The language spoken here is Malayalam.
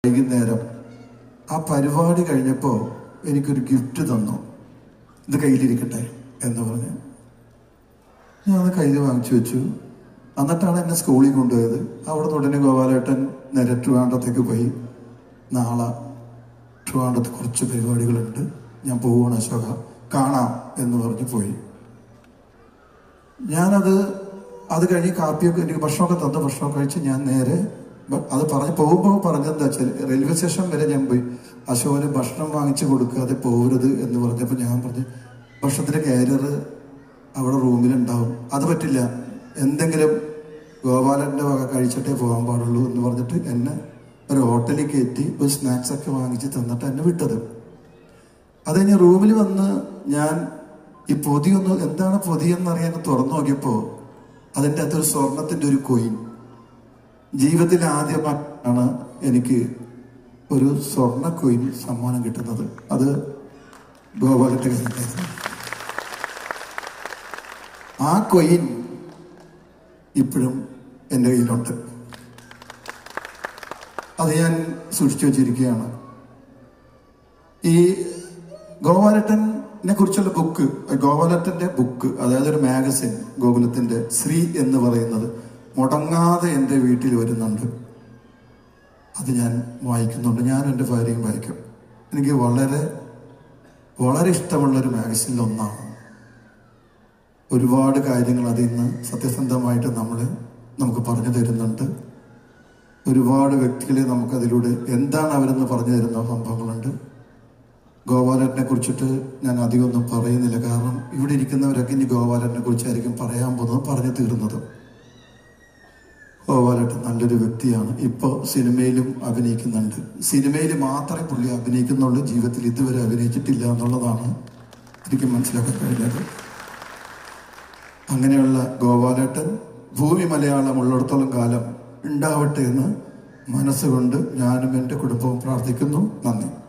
വൈകുന്നേരം ആ പരിപാടി കഴിഞ്ഞപ്പോൾ എനിക്കൊരു ഗിഫ്റ്റ് തന്നു ഇത് കയ്യിലിരിക്കട്ടെ എന്ന് പറഞ്ഞ് ഞാൻ അത് കയ്യിൽ വാങ്ങിച്ചു വെച്ചു എന്നിട്ടാണ് എന്നെ സ്കൂളിൽ കൊണ്ടുപോയത് അവിടെ നിന്ന് ഉടനെ ഗോപാലേട്ടൻ നേരെ ട്രിവാൻഡ്രത്തേക്ക് പോയി നാളെ ട്രിവാൻഡ്രത്ത് കുറച്ച് പരിപാടികളുണ്ട് ഞാൻ പോവുകയാണ് അശോക കാണാം എന്ന് പറഞ്ഞ് പോയി ഞാനത് അത് കഴിഞ്ഞ് കാപ്പിയൊക്കെ എനിക്ക് ഭക്ഷണമൊക്കെ തന്നു ഭക്ഷണമൊക്കെ കഴിച്ച് ഞാൻ നേരെ ബ- അത് പറഞ്ഞ് പോകുമ്പോൾ പറഞ്ഞെന്താ വെച്ചാൽ റെയിൽവേ സ്റ്റേഷൻ വരെ ഞാൻ പോയി അശോകന് ഭക്ഷണം വാങ്ങിച്ചു കൊടുക്കാതെ പോകരുത് എന്ന് പറഞ്ഞപ്പോൾ ഞാൻ പറഞ്ഞു ഭക്ഷണത്തിന്റെ കാരിയർ അവിടെ റൂമിലുണ്ടാവും അത് പറ്റില്ല എന്തെങ്കിലും ഗോപാലന്റെ വക കഴിച്ചിട്ടേ പോകാൻ പാടുള്ളൂ എന്ന് പറഞ്ഞിട്ട് എന്നെ ഒരു ഹോട്ടലിൽ കയറ്റി ഒരു സ്നാക്സ് ഒക്കെ വാങ്ങിച്ച് തന്നിട്ട് എന്നെ വിട്ടത് അത് കഴിഞ്ഞ് റൂമിൽ വന്ന് ഞാൻ ഈ പൊതിയൊന്ന് എന്താണ് പൊതി എന്നറിയാൻ തുറന്നു നോക്കിയപ്പോ അതിൻ്റെ അകത്തൊരു സ്വർണത്തിന്റെ ഒരു കൊയിൻ ജീവിതത്തിൽ ആദ്യമായിട്ടാണ് എനിക്ക് ഒരു സ്വർണ്ണ കൊയിൻ സമ്മാനം കിട്ടുന്നത് അത് ഗോപാലന്റെ കയ്യിലായിരുന്നു ആ കൊയിൻ ഇപ്പോഴും എൻ്റെ കയ്യിലുണ്ട് അത് ഞാൻ സൂക്ഷിച്ചു വച്ചിരിക്കുകയാണ് ഈ ഗോപാലട്ടനെ കുറിച്ചുള്ള ബുക്ക് ഗോപാലട്ടന്റെ ബുക്ക് അതായത് ഒരു മാഗസിൻ ഗോകുലത്തിന്റെ ശ്രീ എന്ന് പറയുന്നത് മുടങ്ങാതെ എൻ്റെ വീട്ടിൽ വരുന്നുണ്ട് അത് ഞാൻ വായിക്കുന്നുണ്ട് ഞാൻ എൻ്റെ ഭാര്യയും വായിക്കും എനിക്ക് വളരെ വളരെ ഇഷ്ടമുള്ള ഒരു മാഗസിനിൽ ഒന്നാണ് ഒരുപാട് കാര്യങ്ങൾ അതിൽ നിന്ന് സത്യസന്ധമായിട്ട് നമ്മൾ നമുക്ക് പറഞ്ഞു തരുന്നുണ്ട് ഒരുപാട് വ്യക്തികളെ നമുക്കതിലൂടെ എന്താണ് അവരെന്ന് പറഞ്ഞു തരുന്ന സംഭവങ്ങളുണ്ട് ഗോപാലനെ കുറിച്ചിട്ട് ഞാൻ അധികമൊന്നും പറയുന്നില്ല കാരണം ഇവിടെ ഇരിക്കുന്നവരൊക്കെ ഇനി ഗോപാലനെ കുറിച്ചായിരിക്കും പറയാൻ പോകുന്നത് പറഞ്ഞു തീർന്നത് ഗോപാലേട്ടൻ നല്ലൊരു വ്യക്തിയാണ് ഇപ്പോൾ സിനിമയിലും അഭിനയിക്കുന്നുണ്ട് സിനിമയിൽ മാത്രമേ പുള്ളി അഭിനയിക്കുന്നുള്ളൂ ജീവിതത്തിൽ ഇതുവരെ അഭിനയിച്ചിട്ടില്ല എന്നുള്ളതാണ് എനിക്ക് മനസ്സിലാക്കാൻ കഴിഞ്ഞത് അങ്ങനെയുള്ള ഗോപാലേട്ടൻ ഭൂമി മലയാളം ഉള്ളിടത്തോളം കാലം ഉണ്ടാവട്ടെ എന്ന് മനസ്സുകൊണ്ട് ഞാനും എൻ്റെ കുടുംബവും പ്രാർത്ഥിക്കുന്നു നന്ദി